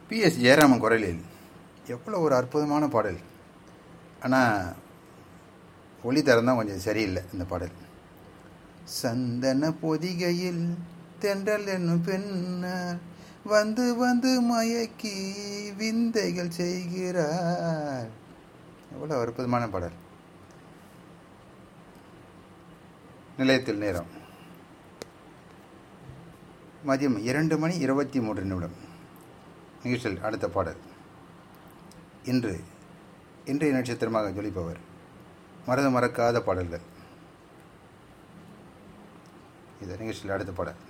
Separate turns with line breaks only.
B S Jayaraman குரலில் எவ்வளோ ஒரு அற்புதமான பாடல் ஆனால் ஒளி தரம் தான் கொஞ்சம் சரியில்லை இந்த பாடல் சந்தன பொதிகையில் தென்றல் என்னும் பெண்ணார் வந்து வந்து மயக்கி விந்தைகள் செய்கிறார் எவ்வளோ அற்புதமான பாடல் நிலையத்தில் நேரம் மதியம் இரண்டு மணி இருபத்தி மூன்று நிமிடம் நிகழ்ச்சியில் அடுத்த பாடல் இன்று இன்றைய நட்சத்திரமாக ஜொலிப்பவர் மறந்து மறக்காத பாடல்கள் இது நிகழ்ச்சியில் அடுத்த பாடல்